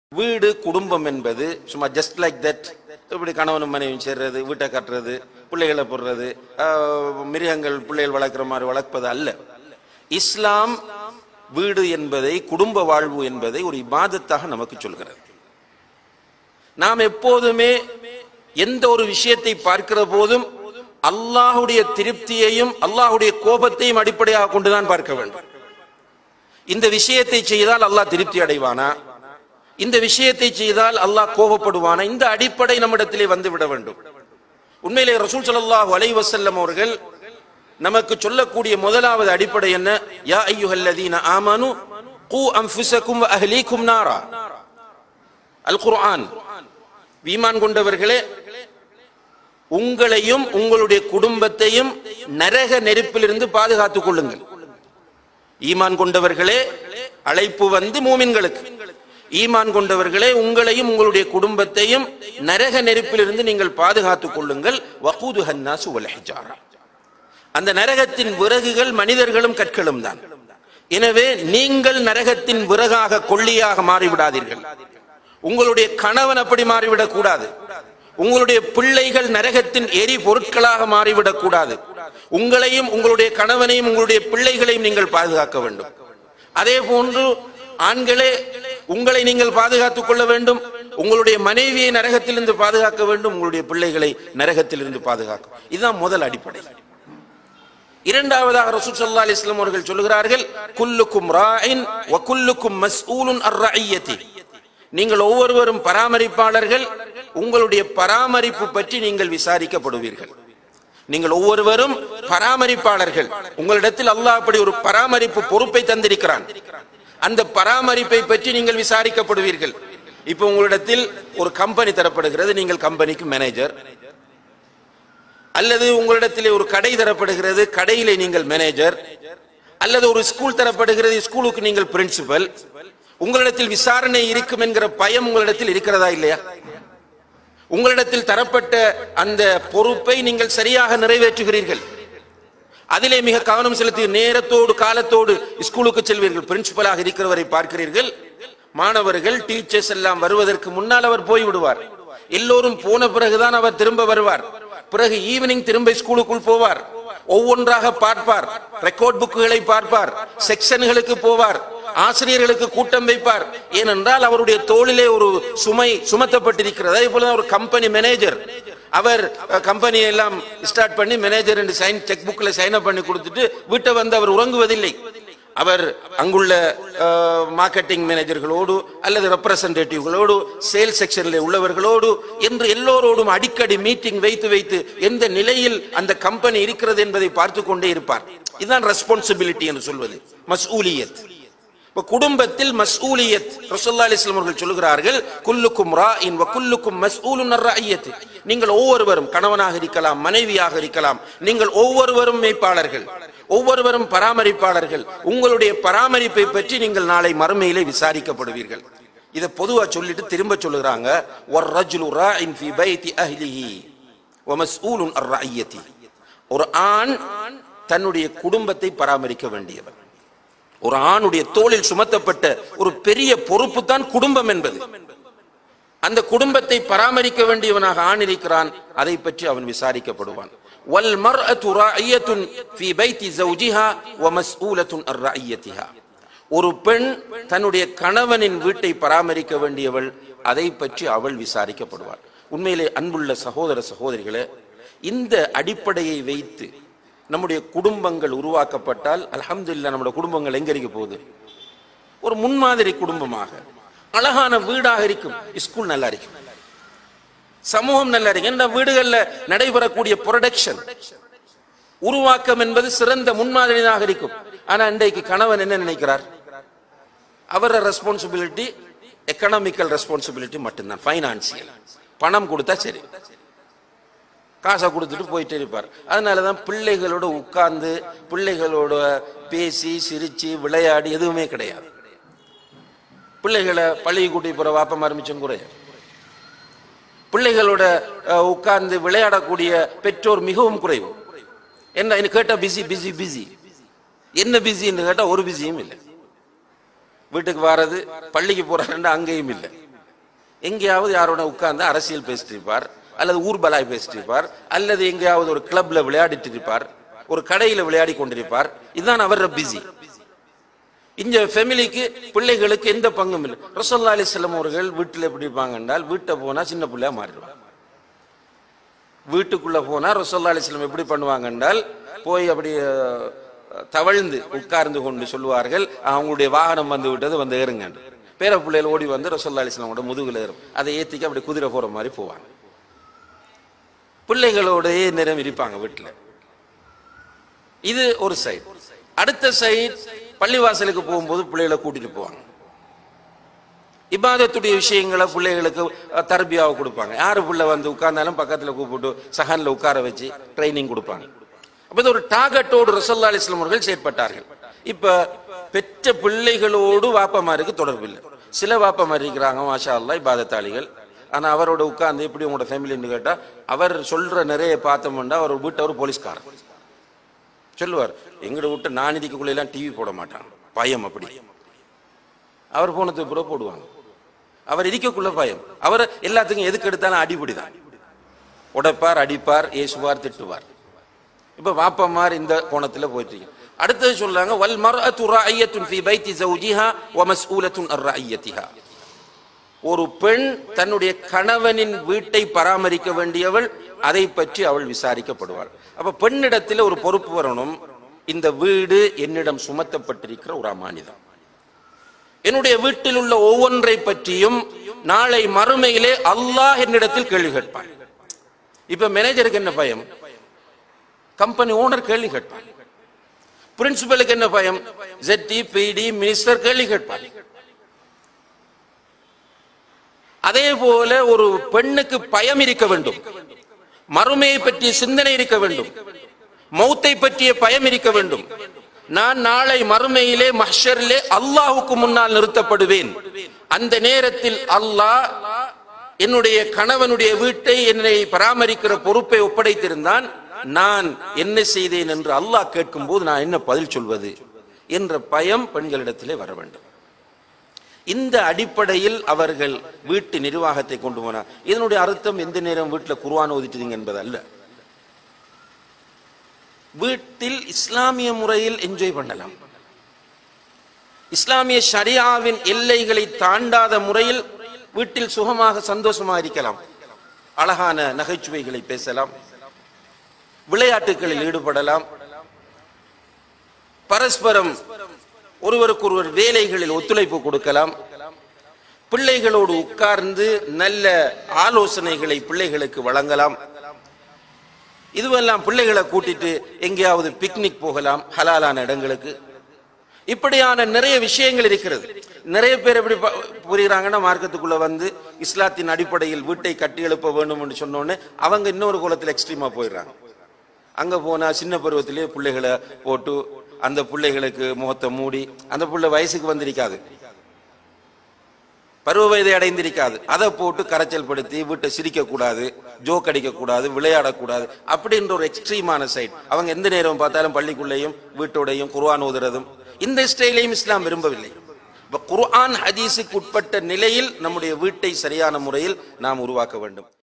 வீடு குடும்பம் என்பது சும்மா ஜஸ்ட் லைக் தட் இப்படி கணவனும் மனைவியும் சேர்றது வீட்டை கட்டுறது பிள்ளைகளை போடுறது ஆஹ், மிருகங்கள் பிள்ளைகள் வளர்க்குற மாதிரி வளர்ப்பது அல்ல இஸ்லாம் வீடு என்பதை குடும்ப வாழ்வு என்பதை ஒரு இபாதத்தாக நமக்கு சொல்கிறது நாம் எப்போதுமே எந்த ஒரு விஷயத்தை பார்க்கிற போதும் அல்லாஹுடைய திருப்தியையும் அல்லாஹுடைய கோபத்தையும் அடிப்படையாக கொண்டுதான் பார்க்க வேண்டும் இந்த விஷயத்தை செய்தால் அல்லாஹ் திருப்தி அடைவானா இந்த விஷயத்தை செய்தால் அல்லாஹ் கோபப்படுவானா இந்த அடிப்படை நம்மிடத்திலே வந்து விட வேண்டும் உண்மையிலே ரசூல் ஸல்லல்லாஹு அலைஹி வஸல்லம் அவர்கள் நமக்கு சொல்லக்கூடிய முதலாவது அடிப்படை என்ன யா ஐயுஹல்லதீன ஆமனு கூ அன்ஃபுஸக்கும் வ அஹ்லீக்கும் நாரா அல் குர்ஆன் ஈமான் கொண்டவர்களே உங்களையும் உங்களுடைய குடும்பத்தையும் நரக நெருப்பிலிருந்து பாதுகாத்துக் கொள்ளுங்கள் ஈமான் கொண்டவர்களே அழைப்பு வந்து மூமின்களுக்கு ஈமான் கொண்டவர்களே உங்களையும் உங்களுடைய குடும்பத்தையும் நரக நெருப்பிலிருந்து நீங்கள் பாதுகாத்துக் கொள்ளுங்கள் வகூது ஹன்னாசு வல் ஹிஜாரா அந்த நரகத்தின் விறகுகள் மனிதர்களும் கற்களும் தான் எனவே நீங்கள் நரகத்தின் விறகாக கொள்ளியாக மாறிவிடாதீர்கள் உங்களுடைய கணவன் அப்படி மாறிவிடக் கூடாது உங்களுடைய பிள்ளைகள் நரகத்தின் எரி பொருட்களாக மாறிவிடக் கூடாது உங்களையும் உங்களுடைய கணவனையும் உங்களுடைய பிள்ளைகளையும் நீங்கள் பாதுகாக்க வேண்டும் அதே போன்று ஆண்களே உங்களை நீங்கள் பாதுகாத்துக் கொள்ள வேண்டும் உங்களுடைய மனைவியை நரகத்திலிருந்து பாதுகாக்க வேண்டும் உங்களுடைய பிள்ளைகளை நரகத்திலிருந்து பாதுகாக்க இதுதான் முதல் அடிப்படை இரண்டாவதாக ரசூல் ஸல்லல்லாஹு அலைஹி வஸல்லம் அவர்கள் சொல்கிறார்கள் குல்லுக்கும் ராயின் வ குல்லுக்கும் மஸ்ஊலுன் அர் ரஇய்யதி நீங்கள் ஒவ்வொருவரும் பராமரிப்பாளர்கள் உங்களுடைய பராமரிப்பு பற்றி நீங்கள் விசாரிக்கப்படுவீர்கள் நீங்கள் ஒவ்வொருவரும் பராமரிப்பாளர்கள் உங்களிடத்தில் அல்லாஹ் அப்படி ஒரு பராமரிப்பு பொறுப்பை தந்திருக்கிறான் அந்த பராமரிப்பை பற்றி நீங்கள் விசாரிக்கப்படுவீர்கள் இப்போ உங்களிடத்தில் ஒரு கம்பெனி தரப்படுகிறது நீங்கள் கம்பெனிக்கு மேனேஜர் அல்லது உங்களிடத்திலே ஒரு கடை தரப்படுகிறது கடையிலே நீங்கள் மேனேஜர் அல்லது ஒரு ஸ்கூல் தரப்படுகிறது ஸ்கூலுக்கு நீங்கள் பிரின்சிபல் உங்களிடத்தில் விசாரணை இருக்கும் என்கிற பயம் உங்களிடத்தில் இருக்கிறதா இல்லையா உங்களிடத்தில் தரப்பட்ட அந்த பொறுப்பை நீங்கள் சரியாக நிறைவேற்றுகிறீர்கள் அதிலே மிக கவனம் செலுத்தி நேரத்தோடு காலத்தோடு ஸ்கூலுக்கு செல்வீர்கள் பிரின்சிபலாக இருக்கிறவரை பார்க்கிறீர்கள் மாணவர்கள் டீச்சர்ஸ் எல்லாம் வருவதற்கு முன்னால் அவர் போய் விடுவார் எல்லோரும் போன பிறகுதான் அவர் திரும்ப வருவார் பிறகு ஈவினிங் திரும்ப ஸ்கூலுக்குள் போவார் ஒவ்வொன்றாக பார்ப்பார் ரெக்கார்ட் புக்குகளை பார்ப்பார் செக்ஷன்களுக்கு போவார் ஆசிரியர்களுக்கு கூட்டம் வைப்பார் ஏனென்றால் அவருடைய தோளிலே ஒரு சுமை சுமத்தப்பட்டிருக்கிறது அதே போல ஒரு கம்பெனி மேனேஜர் அவர் கம்பெனி எல்லாம் ஸ்டார்ட் பண்ணி மேனேஜர் என்று சைன் செக் புக்ல சைன் அப் பண்ணி கொடுத்துட்டு வீட்டை வந்து அவர் உறங்குவதில்லை அவர் அங்குள்ள மார்க்கெட்டிங் மேனேஜர்களோடு அல்லது ரெப்ரசன்டேட்டிவ்களோடு சேல் செக்ஷனில் உள்ளவர்களோடு என்று எல்லோரோடும் அடிக்கடி மீட்டிங் வைத்து வைத்து எந்த நிலையில் அந்த கம்பெனி இருக்கிறது என்பதை பார்த்து கொண்டே இருப்பார் இதுதான் ரெஸ்பான்சிபிலிட்டி என்று சொல்வது மஸ்ஊலியத் இப்ப குடும்பத்தில் மஸ்ஊலியத் ரசூல்லா அலிஸ்லாம் அவர்கள் சொல்லுகிறார்கள் குல்லுக்கும் ராயின் வ குல்லுக்கும் மஸ்ஊலுன் அர் ரஅய்யத் நீங்கள் ஒவ்வொருவரும் கணவனாக இருக்கலாம் மனைவியாக இருக்கலாம் நீங்கள் ஒவ்வொருவரும் மேய்ப்பாளர்கள் ஒவ்வொருவரும் பராமரிப்பாளர்கள் உங்களுடைய பராமரிப்பை பற்றி நீங்கள் நாளை மறுமையிலே விசாரிக்கப்படுவீர்கள் இதை பொதுவா சொல்லிட்டு திரும்ப சொல்லுகிறாங்க ஒரு ரஜுலு ராயின் ஃபி பைத்தி அஹ்லிஹி வ மஸ்ஊலுன் அர் ரஅய்யத்தி ஒரு ஆண் தன்னுடைய குடும்பத்தை பராமரிக்க வேண்டியவர் ஒரு ஆணுடைய தோளில் சுமத்தப்பட்ட ஒரு பெரிய பொறுப்பு தான் குடும்பம் என்பது அந்த குடும்பத்தை பராமரிக்க வேண்டியவனாக ஆண் இருக்கிறான் அதை பற்றி அவன் விசாரிக்கப்படுவான் வல் மர்அத்து ராயியத்துன் ஃபீ பைத்தி ஜௌஜிஹா வ மஸ்ஊலத்துன் அர் ராயியத்திஹா ஒரு பெண் தன்னுடைய கணவனின் வீட்டை பராமரிக்க வேண்டியவள் அதை பற்றி அவள் விசாரிக்கப்படுவாள் உண்மையிலே அன்புள்ள சகோதர சகோதரிகளே இந்த அடிப்படையை வைத்து நம்முடைய குடும்பங்கள் உருவாக்கப்பட்டால் அல்ஹம்துலில்லாஹ் நம்முடைய குடும்பங்கள் எங்க இருக்க போகுது ஒரு முன்மாதிரி குடும்பமாக அழகான வீடாக இருக்கும் ஸ்கூல் நல்லா இருக்கும் சமூகம் நல்லா இருக்கும் இந்த வீடுகள்ல நடைபெறக்கூடிய ப்ரொடக்ஷன் உருவாக்கம் என்பது சிறந்த முன்மாதிரியாக இருக்கும் ஆனா இன்றைக்கு கணவன் என்ன நினைக்கிறார் அவர ரெஸ்பான்சிபிலிட்டி எக்கனாமிக்கல் ரெஸ்பான்சிபிலிட்டி மட்டும்தான் ஃபைனான்சியல் பணம் கொடுத்தா சரி காசை கொடுத்துட்டு போயிட்டே இருப்பார் அதனால தான் பிள்ளைகளோட உட்கார்ந்து பிள்ளைகளோட பேசி சிரிச்சு விளையாடி எதுவுமே கிடையாது பிள்ளைகளை பள்ளிக்கு கூட்டி போற வாப்பம் ஆரம்பிச்சும் குறைய பிள்ளைகளோட அஹ், உட்கார்ந்து விளையாடக்கூடிய பெற்றோர் மிகவும் குறைவு என்ன என்ன கேட்டா பிஸி பிஸி பிஸி என்ன பிஸின்னு கேட்டா ஒரு பிஸியும் இல்லை வீட்டுக்கு வாரது பள்ளிக்கு போறாருன்னா அங்கேயும் இல்லை எங்கேயாவது யாரோட உட்கார்ந்து அரசியல் பேசிட்டு இருப்பார் அல்லது ஊர்பலாய் பேசிட்டு இருப்பார் அல்லது எங்கேயாவது ஒரு கிளப்ல விளையாடிட்டு இருப்பார் ஒரு கடையில விளையாடி கொண்டிருப்பார் இதுதான் அவர் பிஸி இந்த ஃபேமிலிக்கு பிள்ளைகளுக்கு எந்த பங்கும் இல்லை ரசோல்லா அலிஸ்லாம் அவர்கள் வீட்டில் எப்படி இருப்பாங்க என்றால் வீட்டை போனா சின்ன பிள்ளையா மாறிடுவாங்க வீட்டுக்குள்ள போனா ரசோல்லா அலிஸ்லாம் எப்படி பண்ணுவாங்க என்றால் போய் அப்படி அஹ், தவழ்ந்து உட்கார்ந்து கொண்டு சொல்லுவார்கள் அவங்களுடைய வாகனம் வந்து விட்டது வந்து ஏறுங்க பேர பிள்ளைகள் ஓடி வந்து ரசோல்லா அலிஸ்லாமோட முதுகுல ஏறும் அதை ஏத்திக்க அப்படி குதிரை போற மாதிரி போவாங்க பிள்ளைகளோடயே நேரம் இருப்பாங்க வீட்டுல இது ஒரு சைடு அடுத்த சைடு பள்ளிவாசலுக்கு போகும்போது பிள்ளைகளை கூட்டிட்டு போவாங்க இபாதத்துடைய விஷயங்களை பிள்ளைகளுக்கு அஹ், தர்பியாவை கொடுப்பாங்க யாரு பிள்ளை வந்து உட்கார்ந்தாலும் பக்கத்துல கூப்பிட்டு சஹன்ல உட்கார வச்சு ட்ரைனிங் கொடுப்பாங்க அப்ப இது ஒரு டாகட்டோடு ரசல்லா அலிஸ்லாம் அவர்கள் செயற்பட்டார்கள் இப்ப பெற்ற பிள்ளைகளோடு வாப்பமாருக்கு தொடர்பு இல்லை சில வாப்பமார் இருக்கிறாங்க மாஷா அல்லாஹ் இபாதத்தாளிகள் ஆனா அவரோட உட்கார்ந்து எப்படி உங்களோட ஃபேமிலின்னு கேட்டா அவர் சொல்ற நிறைய பார்த்தோம்னா அவர் வீட்டை ஒரு போலீஸ்காரன் சொல்லுவார் எங்கட விட்டு நான் இதுக்குள்ள எல்லாம் டிவி போட மாட்டான் பயம் அப்படி அவர் போனதுக்கு பிறகு போடுவாங்க அவர் இருக்கக்குள்ள பயம் அவர் எல்லாத்துக்கும் எதுக்கு எடுத்தாலும் அடிபடிதான் உடைப்பார் அடிப்பார் ஏசுவார் திட்டுவார் இப்ப வாப்பமார் இந்த கோணத்துல போயிட்டு இருக்கு. அடுத்தது சொல்றாங்க வல் மர்அத்து ராயியத்துன் ஃபீ பைத்தி ஜௌஜிஹா வ மஸ்ஊலத்துன் அர் ராயியத்திஹா ஒரு பெண் தன்னுடைய கணவனின் வீட்டை பராமரிக்க வேண்டியவள் அதை பற்றி அவள் விசாரிக்கப்படுவாள் அப்ப பெண்ணிடத்தில் ஒரு பொறுப்பு வரணும் இந்த வீடு என்னிடம் சுமத்தப்பட்டிருக்கிற ஒரு அமானிதம் என்னுடைய வீட்டில் உள்ள ஒவ்வொன்றை பற்றியும் நாளை மறுமையிலே அல்லாஹ் என்னிடத்தில் கேள்வி கேட்பான் இப்ப மேனேஜருக்கு என்ன பயம் கம்பெனி ஓனர் கேள்வி கேட்பான் பிரின்சிபலுக்கு என்ன பயம் ஜெட்டி பிடி மினிஸ்டர் கேள்வி கேட்பான் அதே போல ஒரு பெண்ணுக்கு பயம் இருக்க வேண்டும் மறுமையை பற்றிய சிந்தனை இருக்க வேண்டும் மௌத்தை பற்றிய பயம் இருக்க வேண்டும் நான் நாளை மறுமையிலே மஹ்ஷரிலே அல்லாஹுக்கு முன்னால் நிறுத்தப்படுவேன் அந்த நேரத்தில் அல்லாஹ் என்னுடைய கணவனுடைய வீட்டை என்னை பராமரிக்கிற பொறுப்பை ஒப்படைத்திருந்தான் நான் என்ன செய்தேன் என்று அல்லாஹ் கேட்கும் போது நான் என்ன பதில் சொல்வது என்ற பயம் பெண்களிடத்திலே வர வேண்டும் இந்த அடிப்படையில் அவர்கள் வீட்டு நிர்வாகத்தை கொண்டு போனார் இதனுடைய அர்த்தம் எந்த நேரம் வீட்டில் குர்ஆன் ஓதிட்டீங்க என்பது அல்ல வீட்டில் இஸ்லாமிய முறையில் என்ஜாய் பண்ணலாம் இஸ்லாமிய ஷரியாவின் எல்லைகளை தாண்டாத முறையில் வீட்டில் சுகமாக சந்தோஷமாக இருக்கலாம் அழகான நகைச்சுவைகளை பேசலாம் விளையாட்டுகளில் ஈடுபடலாம் பரஸ்பரம் ஒருவருக்கொருவர் வேலைகளில் ஒத்துழைப்பு கொடுக்கலாம் பிள்ளைகளோடு உட்கார்ந்து நல்ல ஆலோசனைகளை பிள்ளைகளுக்கு வழங்கலாம் இதுவெல்லாம் பிள்ளைகளை கூட்டிட்டு எங்கேயாவது பிக்னிக் போகலாம் ஹலாலான இடங்களுக்கு இப்படியான நிறைய விஷயங்கள் இருக்கிறது நிறைய பேர் எப்படி ப- புரியுறாங்கன்னா மார்க்கத்துக்குள்ள வந்து இஸ்லாத்தின் அடிப்படையில் வீட்டை கட்டி எழுப்ப வேண்டும் என்று சொன்னோடனே அவங்க இன்னொரு குலத்தில் எக்ஸ்ட்ரீமா போயிடுறாங்க அங்க போனா சின்ன பருவத்திலேயே பிள்ளைகளை போட்டு அந்த பிள்ளைகளுக்கு முகத்தை மூடி அந்த பிள்ளை வயசுக்கு வந்திருக்காது பருவ வயதை அடைந்திருக்காது அதை போட்டு கரைச்சல் படுத்தி வீட்டை சிரிக்க கூடாது ஜோக் அடிக்க கூடாது விளையாடக்கூடாது அப்படின்ற ஒரு எக்ஸ்ட்ரீமான சைட் அவங்க எந்த நேரம் பார்த்தாலும் பள்ளிக்குள்ளேயும் வீட்டோடையும் குர்ஆன் ஓதுறதும் இந்த ஸ்டைலையும் இஸ்லாம் விரும்பவில்லை இப்ப குர்ஆன் ஹதீஸுக்கு உட்பட்ட நிலையில் நம்முடைய வீட்டை சரியான முறையில் நாம் உருவாக்க வேண்டும்